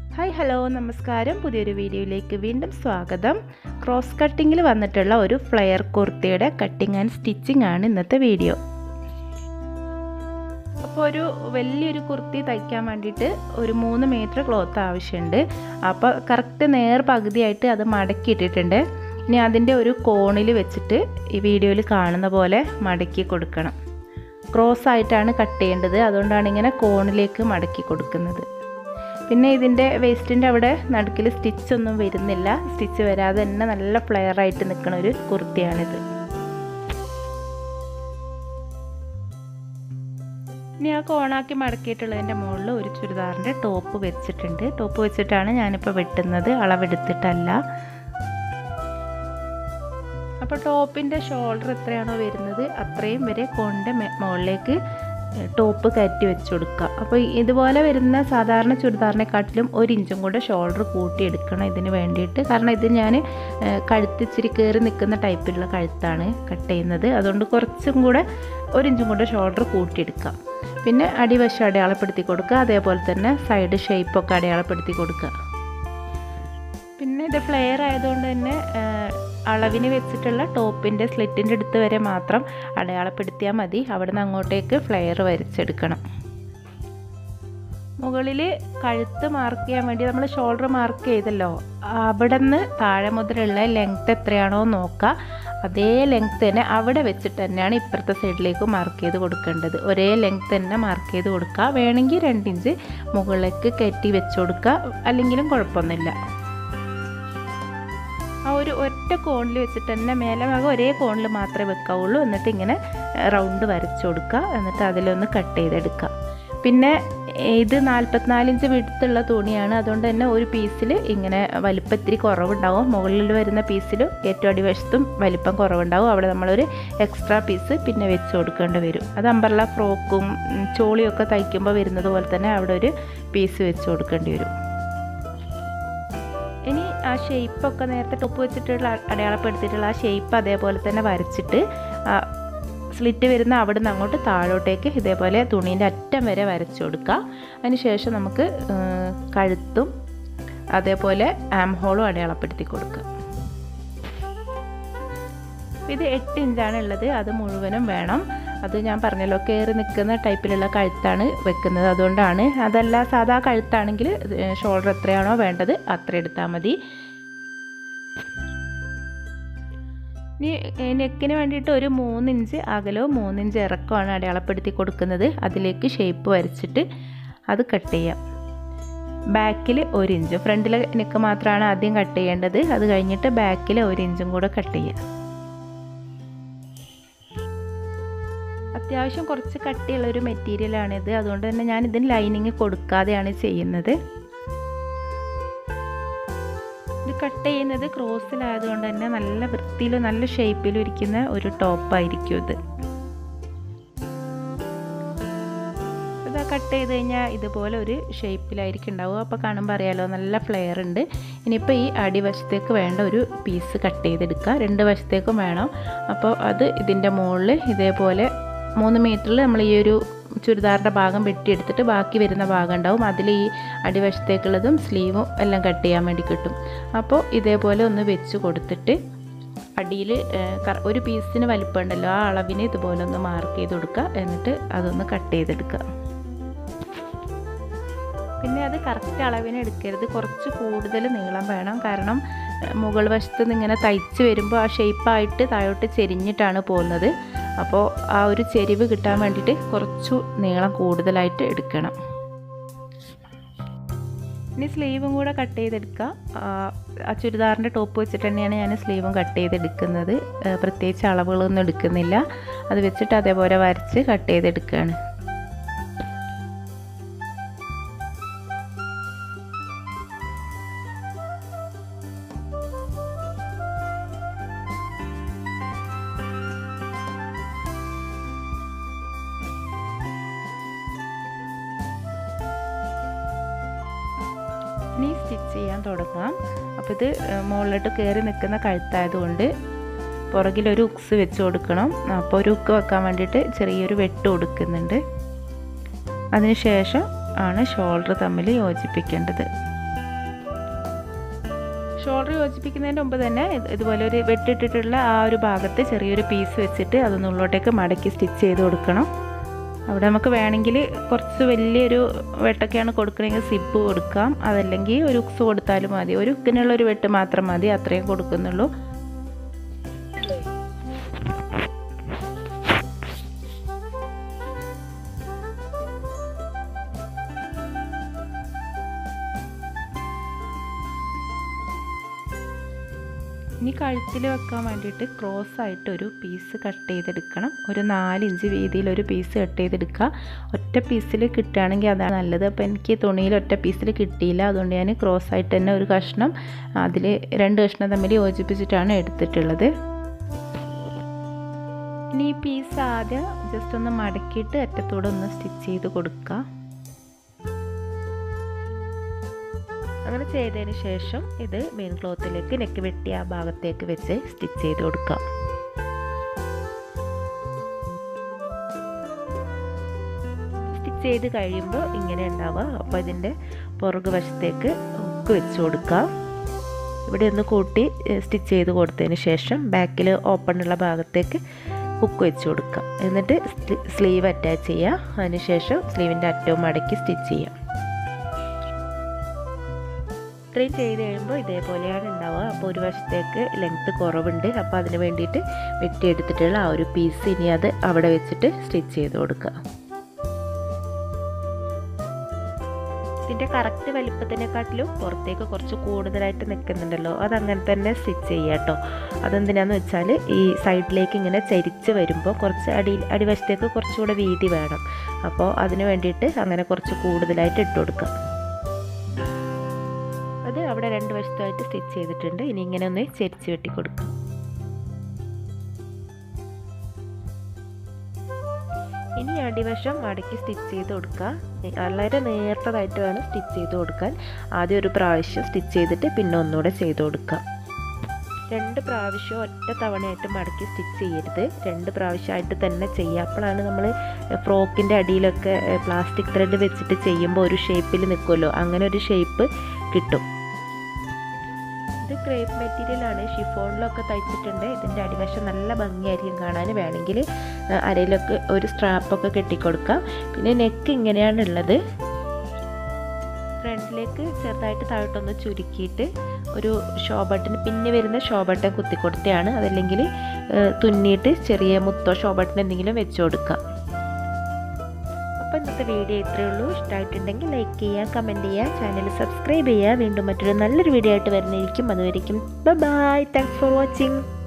hi hello നമസ്കാരം പുതിയൊരു വീഡിയോയിലേക്ക് വീണ്ടും സ്വാഗതം ക്രോസ് കട്ടിങ്ങിൽ വന്നിട്ടുള്ള ഒരു ഫ്ലെയർ കുർത്തിയുടെ കട്ടിങ് ആൻഡ് സ്റ്റിച്ചിങ് ആണ് ഇന്നത്തെ വീഡിയോ അപ്പോൾ ഒരു വലിയൊരു കുർത്തി തയ്ക്കാൻ വേണ്ടിയിട്ട് ഒരു മൂന്ന് മീറ്റർ ക്ലോത്ത് ആവശ്യമുണ്ട് അപ്പോൾ കറക്റ്റ് നേർ പകുതിയായിട്ട് അത് മടക്കി ഇട്ടിട്ടുണ്ട് ഇനി അതിൻ്റെ ഒരു കോണിൽ വെച്ചിട്ട് ഈ വീഡിയോയിൽ കാണുന്ന പോലെ മടക്കി കൊടുക്കണം ക്രോസ് ആയിട്ടാണ് കട്ട് ചെയ്യേണ്ടത് അതുകൊണ്ടാണ് ഇങ്ങനെ കോണിലേക്ക് മടക്കി കൊടുക്കുന്നത് പിന്നെ ഇതിൻ്റെ വേസ്റ്റിൻ്റെ അവിടെ നടുക്കിൽ സ്റ്റിച്ചൊന്നും വരുന്നില്ല സ്റ്റിച്ച് വരാതെ തന്നെ നല്ല ഫ്ലെയർ ആയിട്ട് നിൽക്കുന്ന ഒരു കുർത്തിയാണിത് ഇനി ആ കോണാക്കി മടക്കിയിട്ടുള്ളതിൻ്റെ മുകളിൽ ഒരു ചുരിദാറിൻ്റെ ടോപ്പ് വെച്ചിട്ടുണ്ട് ടോപ്പ് വെച്ചിട്ടാണ് ഞാനിപ്പോൾ വെട്ടുന്നത് അളവെടുത്തിട്ടല്ല അപ്പോൾ ടോപ്പിൻ്റെ ഷോൾഡർ എത്രയാണോ വരുന്നത് അത്രയും വരെ കൊണ്ട് മുകളിലേക്ക് ടോപ്പ് കയറ്റി വെച്ച് കൊടുക്കുക അപ്പോൾ ഇതുപോലെ വരുന്ന സാധാരണ ചുരിദാറിനെക്കാട്ടിലും ഒരു ഇഞ്ചും കൂടെ ഷോൾഡർ കൂട്ടിയെടുക്കണം ഇതിന് വേണ്ടിയിട്ട് കാരണം ഇത് ഞാൻ കഴുത്തിച്ചിരി കയറി നിൽക്കുന്ന ടൈപ്പിലുള്ള കഴുത്താണ് കട്ട് ചെയ്യുന്നത് അതുകൊണ്ട് കുറച്ചും കൂടെ ഒരു ഇഞ്ചും കൂടെ ഷോൾഡർ കൂട്ടിയെടുക്കുക പിന്നെ അടിവശം അടയാളപ്പെടുത്തി കൊടുക്കുക അതേപോലെ തന്നെ സൈഡ് ഷേപ്പൊക്കെ അടയാളപ്പെടുത്തി കൊടുക്കുക പിന്നെ ഇത് ഫ്ലെയർ ആയതുകൊണ്ട് തന്നെ അളവിന് വെച്ചിട്ടുള്ള ടോപ്പിൻ്റെ സ്ലിറ്റിൻ്റെ അടുത്ത് വരെ മാത്രം അടയാളപ്പെടുത്തിയാൽ മതി അവിടെ നിന്ന് അങ്ങോട്ടേക്ക് ഫ്ലെയർ വരച്ചെടുക്കണം മുകളിൽ കഴുത്ത് മാർക്ക് ചെയ്യാൻ വേണ്ടി നമ്മൾ ഷോൾഡർ മാർക്ക് ചെയ്തല്ലോ അവിടെ നിന്ന് താഴെ മുതലുള്ള ലെങ്ത്ത് എത്രയാണോ നോക്കുക അതേ ലെങ്ത്ത് തന്നെ അവിടെ വെച്ചിട്ട് തന്നെയാണ് ഇപ്പുറത്തെ സൈഡിലേക്ക് മാർക്ക് ചെയ്ത് കൊടുക്കേണ്ടത് ഒരേ ലെങ്ത്ത് തന്നെ മാർക്ക് ചെയ്ത് കൊടുക്കുക വേണമെങ്കിൽ രണ്ടിഞ്ച് മുകളിലേക്ക് കയറ്റി വെച്ച് കൊടുക്കുക അല്ലെങ്കിലും കുഴപ്പമൊന്നുമില്ല ആ ഒരു ഒറ്റ കോണിൽ വെച്ചിട്ട് തന്നെ മേലെ ഭാഗം ഒരേ കോണിൽ മാത്രമേ വെക്കാവുള്ളൂ എന്നിട്ട് ഇങ്ങനെ റൗണ്ട് വരച്ചു കൊടുക്കുക എന്നിട്ട് അതിലൊന്ന് കട്ട് ചെയ്തെടുക്കുക പിന്നെ ഇത് നാൽപ്പത്തിനാലിഞ്ച് വിടുത്തുള്ള തുണിയാണ് അതുകൊണ്ട് തന്നെ ഒരു പീസിൽ ഇങ്ങനെ വലിപ്പം ഇത്തിരി കുറവുണ്ടാവും മുകളിൽ വരുന്ന പീസിൽ ഏറ്റവും അടിവശത്തും വലിപ്പം കുറവുണ്ടാവും അവിടെ നമ്മളൊരു എക്സ്ട്രാ പീസ് പിന്നെ വെച്ച് കൊടുക്കേണ്ടി വരും അത് അമ്പർല ഫ്രോക്കും ചോളിയൊക്കെ തയ്ക്കുമ്പോൾ വരുന്നത് പോലെ തന്നെ അവിടെ ഒരു പീസ് വെച്ച് കൊടുക്കേണ്ടി വരും ഇനി ആ ഷേപ്പൊക്കെ നേരത്തെ ടൊപ്പ് വെച്ചിട്ടുള്ള അടയാളപ്പെടുത്തിയിട്ടുള്ള ആ ഷേപ്പ് അതേപോലെ തന്നെ വരച്ചിട്ട് സ്ലിറ്റ് വരുന്ന അവിടെ നിന്ന് അങ്ങോട്ട് താഴോട്ടേക്ക് ഇതേപോലെ തുണീൻ്റെ അറ്റം വരെ വരച്ചു കൊടുക്കുക അതിനുശേഷം നമുക്ക് കഴുത്തും അതേപോലെ ആം ഹോളും അടയാളപ്പെടുത്തി കൊടുക്കുക ഇത് എട്ട് ഇഞ്ചാണ് ഉള്ളത് അത് മുഴുവനും വേണം അത് ഞാൻ പറഞ്ഞല്ലോ കയറി നിൽക്കുന്ന ടൈപ്പിലുള്ള കഴുത്താണ് വെക്കുന്നത് അതുകൊണ്ടാണ് അതല്ല സാധാ കഴുത്താണെങ്കിൽ ഷോൾഡർ എത്രയാണോ വേണ്ടത് അത്ര എടുത്താൽ മതി ഇനി നെക്കിന് വേണ്ടിയിട്ട് ഒരു മൂന്നിഞ്ച് അകലവും മൂന്നിഞ്ച് ഇറക്കമാണ് അടയാളപ്പെടുത്തി കൊടുക്കുന്നത് അതിലേക്ക് ഷേപ്പ് വരച്ചിട്ട് അത് കട്ട് ചെയ്യാം ബാക്കിൽ ഒരു ഇഞ്ച് ഫ്രണ്ടിലെ നെക്ക് മാത്രമാണ് ആദ്യം കട്ട് ചെയ്യേണ്ടത് അത് കഴിഞ്ഞിട്ട് ബാക്കിൽ ഒരു ഇഞ്ചും കൂടെ കട്ട് ചെയ്യാം അത്യാവശ്യം കുറച്ച് കട്ടിയുള്ള ഒരു മെറ്റീരിയലാണിത് അതുകൊണ്ട് തന്നെ ഞാൻ ഇതിന് ലൈനിങ് കൊടുക്കാതെയാണ് ചെയ്യുന്നത് ഇത് കട്ട് ചെയ്യുന്നത് ക്രോസിലായതുകൊണ്ട് തന്നെ നല്ല വൃത്തിയിലും നല്ല ഷേപ്പിലും ഇരിക്കുന്ന ഒരു ടോപ്പായിരിക്കും ഇത് ഇത് കട്ട് ചെയ്ത് കഴിഞ്ഞാൽ ഇതുപോലെ ഒരു ഷേപ്പിലായിരിക്കും ഉണ്ടാവുക അപ്പോൾ കാണുമ്പോൾ അറിയാലോ നല്ല ഫ്ലെയർ ഉണ്ട് ഇനിയിപ്പോൾ ഈ അടിവശത്തേക്ക് വേണ്ട ഒരു പീസ് കട്ട് ചെയ്തെടുക്കുക രണ്ട് വശത്തേക്കും വേണം അപ്പോൾ അത് ഇതിൻ്റെ മുകളിൽ ഇതേപോലെ മൂന്ന് മീറ്ററിൽ നമ്മൾ ഈ ഒരു ചുരിദാറിൻ്റെ ഭാഗം വെട്ടിയെടുത്തിട്ട് ബാക്കി വരുന്ന ഭാഗം ഉണ്ടാവും അതിൽ ഈ അടിവശത്തേക്കുള്ളതും സ്ലീവും എല്ലാം കട്ട് ചെയ്യാൻ വേണ്ടി കിട്ടും അപ്പോൾ ഇതേപോലെ ഒന്ന് വെച്ച് കൊടുത്തിട്ട് അടിയിൽ ഒരു പീസിന് വലിപ്പമുണ്ടല്ലോ ആ അളവിന് ഇതുപോലെ ഒന്ന് മാർക്ക് ചെയ്ത് കൊടുക്കുക എന്നിട്ട് അതൊന്ന് കട്ട് ചെയ്തെടുക്കുക പിന്നെ അത് കറക്റ്റ് അളവിന് എടുക്കരുത് കുറച്ച് കൂടുതൽ നീളം വേണം കാരണം മുകൾ വശത്ത് നിന്ന് ഇങ്ങനെ തയ്ച്ച് വരുമ്പോൾ ആ ഷേപ്പായിട്ട് താഴോട്ട് ചെരിഞ്ഞിട്ടാണ് പോകുന്നത് അപ്പോൾ ആ ഒരു ചെരിവ് കിട്ടാൻ വേണ്ടിയിട്ട് കുറച്ചു നീളം കൂടുതലായിട്ട് എടുക്കണം ഇനി സ്ലീവും കൂടെ കട്ട് ചെയ്തെടുക്കുക ആ ചുരിദാറിൻ്റെ ടോപ്പ് വെച്ചിട്ട് തന്നെയാണ് ഞാൻ സ്ലീവും കട്ട് ചെയ്തെടുക്കുന്നത് പ്രത്യേകിച്ച് അളവുകളൊന്നും എടുക്കുന്നില്ല അത് വെച്ചിട്ട് അതേപോലെ വരച്ച് കട്ട് ചെയ്തെടുക്കുകയാണ് ഇനി സ്റ്റിച്ച് ചെയ്യാൻ തുടങ്ങാം അപ്പോൾ ഇത് മുകളിലോട്ട് കയറി നിൽക്കുന്ന കഴുത്തായതുകൊണ്ട് പുറകിലൊരു ഉക്സ് വെച്ച് കൊടുക്കണം അപ്പോൾ ഒരു ഉക്ക് വെക്കാൻ വേണ്ടിയിട്ട് ചെറിയൊരു വെട്ട് കൊടുക്കുന്നുണ്ട് അതിനുശേഷം ആണ് ഷോൾഡർ തമ്മിൽ യോജിപ്പിക്കേണ്ടത് ഷോൾഡർ യോജിപ്പിക്കുന്നതിന് മുമ്പ് തന്നെ ഇതുപോലെ ഒരു വെട്ടിട്ടിട്ടുള്ള ആ ഒരു ഭാഗത്ത് ചെറിയൊരു പീസ് വെച്ചിട്ട് അതൊന്ന് ഉള്ളോട്ടേക്ക് മടക്കി സ്റ്റിച്ച് ചെയ്ത് കൊടുക്കണം അവിടെ നമുക്ക് വേണമെങ്കിൽ കുറച്ച് വലിയൊരു വെട്ടൊക്കെയാണ് കൊടുക്കണമെങ്കിൽ സിബ് കൊടുക്കാം അതല്ലെങ്കിൽ ഒരു ഉക്സ് കൊടുത്താലും മതി ഒരു ഉക്കിനുള്ള ഒരു വെട്ട് മാത്രം മതി അത്രയും കൊടുക്കുന്നുള്ളൂ ഇനി കഴുത്തിൽ വെക്കാൻ വേണ്ടിയിട്ട് ക്രോസ് ആയിട്ട് ഒരു പീസ് കട്ട് ചെയ്തെടുക്കണം ഒരു നാലിഞ്ച് വീതിയിൽ ഒരു പീസ് കട്ട് ചെയ്തെടുക്കുക ഒറ്റ പീസിൽ കിട്ടുകയാണെങ്കിൽ അതാണ് നല്ലത് അപ്പോൾ എനിക്ക് തുണിയിൽ ഒറ്റ പീസിൽ കിട്ടിയില്ല അതുകൊണ്ട് ഞാൻ ക്രോസ് ആയിട്ട് തന്നെ ഒരു കഷ്ണം അതിൽ രണ്ട് കഷ്ണം തമ്മിൽ യോജിപ്പിച്ചിട്ടാണ് എടുത്തിട്ടുള്ളത് ഇനി ഈ പീസ് ആദ്യം ജസ്റ്റ് ഒന്ന് മടക്കിയിട്ട് അറ്റത്തൂടെ ഒന്ന് സ്റ്റിച്ച് ചെയ്ത് കൊടുക്കുക അങ്ങനെ ചെയ്തതിന് ശേഷം ഇത് മെയിൻ ക്ലോത്തിലേക്ക് നെക്ക് വെട്ടി ആ ഭാഗത്തേക്ക് വെച്ച് സ്റ്റിച്ച് ചെയ്ത് കൊടുക്കാം സ്റ്റിച്ച് ചെയ്ത് കഴിയുമ്പോൾ ഇങ്ങനെ ഉണ്ടാവുക അപ്പോൾ ഇതിൻ്റെ പുറകു വശത്തേക്ക് ഹുക്ക് വെച്ച് കൊടുക്കാം ഇവിടെ ഒന്ന് കൂട്ടി സ്റ്റിച്ച് ചെയ്ത് കൊടുത്തതിന് ശേഷം ബാക്കിൽ ഓപ്പണുള്ള ഭാഗത്തേക്ക് ഹുക്ക് വെച്ച് കൊടുക്കുക എന്നിട്ട് സ്ലീവ് അറ്റാച്ച് ചെയ്യുക അതിനുശേഷം സ്ലീവിൻ്റെ അറ്റവും മടക്കി സ്റ്റിച്ച് ചെയ്യാം ഇത്രയും ചെയ്ത് കഴിയുമ്പോൾ ഇതേപോലെയാണ് ഉണ്ടാവുക അപ്പോൾ ഒരു വശത്തേക്ക് ലെങ്ത്ത് കുറവുണ്ട് അപ്പോൾ അതിന് വേണ്ടിയിട്ട് വെട്ടിയെടുത്തിട്ടുള്ള ആ ഒരു പീസ് ഇനി അത് അവിടെ വെച്ചിട്ട് സ്റ്റിച്ച് ചെയ്ത് കൊടുക്കുക ഇതിൻ്റെ കറക്റ്റ് വലിപ്പത്തിനെക്കാട്ടിലും പുറത്തേക്ക് കുറച്ച് കൂടുതലായിട്ട് നിൽക്കുന്നുണ്ടല്ലോ അതങ്ങനെ തന്നെ സ്റ്റിച്ച് ചെയ്യുക കേട്ടോ അതെന്തിനാന്ന് വെച്ചാൽ ഈ സൈഡിലേക്ക് ഇങ്ങനെ ചരിച്ച് വരുമ്പോൾ കുറച്ച് അടി അടിവശത്തേക്ക് കുറച്ചുകൂടെ വീതി വേണം അപ്പോൾ അതിന് വേണ്ടിയിട്ട് അങ്ങനെ കുറച്ച് കൂടുതലായിട്ട് ഇട്ട് കൊടുക്കുക അത് അവിടെ രണ്ട് വശത്തുമായിട്ട് സ്റ്റിച്ച് ചെയ്തിട്ടുണ്ട് ഇനി ഇങ്ങനെ ഒന്ന് ചെരിച്ച് വെട്ടി കൊടുക്കാം ഇനി അടിവശം മടക്കി സ്റ്റിച്ച് ചെയ്ത് കൊടുക്കുക വളരെ നേർത്തതായിട്ട് വേണം സ്റ്റിച്ച് ചെയ്ത് കൊടുക്കാൻ ആദ്യം ഒരു പ്രാവശ്യം സ്റ്റിച്ച് ചെയ്തിട്ട് പിന്നെ ഒന്നുകൂടെ ചെയ്ത് കൊടുക്കുക രണ്ട് പ്രാവശ്യം ഒറ്റ തവണയായിട്ട് മടക്കി സ്റ്റിച്ച് ചെയ്യരുത് രണ്ട് പ്രാവശ്യമായിട്ട് തന്നെ ചെയ്യുക അപ്പോഴാണ് നമ്മൾ ഫ്രോക്കിൻ്റെ അടിയിലൊക്കെ പ്ലാസ്റ്റിക് ത്രെഡ് വെച്ചിട്ട് ചെയ്യുമ്പോൾ ഒരു ഷേപ്പിൽ നിൽക്കുമല്ലോ അങ്ങനെ ഒരു ഷേപ്പ് കിട്ടും ഇത് ക്രേപ്പ് മെറ്റീരിയലാണ് ഷിഫോണിലൊക്കെ തയ്ച്ചിട്ടുണ്ട് ഇതിൻ്റെ അടിവശം നല്ല ഭംഗിയായിരിക്കും കാണാൻ വേണമെങ്കിൽ അരയിലൊക്കെ ഒരു സ്ട്രാപ്പൊക്കെ കെട്ടിക്കൊടുക്കാം പിന്നെ നെക്ക് ഇങ്ങനെയാണുള്ളത് ഫ്രണ്ടിലേക്ക് ചെറുതായിട്ട് താഴോട്ടൊന്ന് ചുരുക്കിയിട്ട് ഒരു ഷോ ബട്ടൺ പിന്നെ വരുന്ന ഷോ ബട്ടൺ കുത്തിക്കൊടുത്തതാണ് അതല്ലെങ്കിൽ തുന്നിയിട്ട് ചെറിയ മുത്തോ ഷോ ബട്ടൺ എന്തെങ്കിലും വെച്ച് കൊടുക്കാം അപ്പോൾ ഇന്നത്തെ വീഡിയോ ഇത്രയേ ഉള്ളൂ ഇഷ്ടമായിട്ടുണ്ടെങ്കിൽ ലൈക്ക് ചെയ്യുക കമൻറ്റ് ചെയ്യുക ചാനൽ സബ്സ്ക്രൈബ് ചെയ്യുക വീണ്ടും മറ്റൊരു നല്ലൊരു വീഡിയോ ആയിട്ട് വരുന്നതായിരിക്കും അതുവരെയും ബൈ താങ്ക്സ് ഫോർ വാച്ചിങ്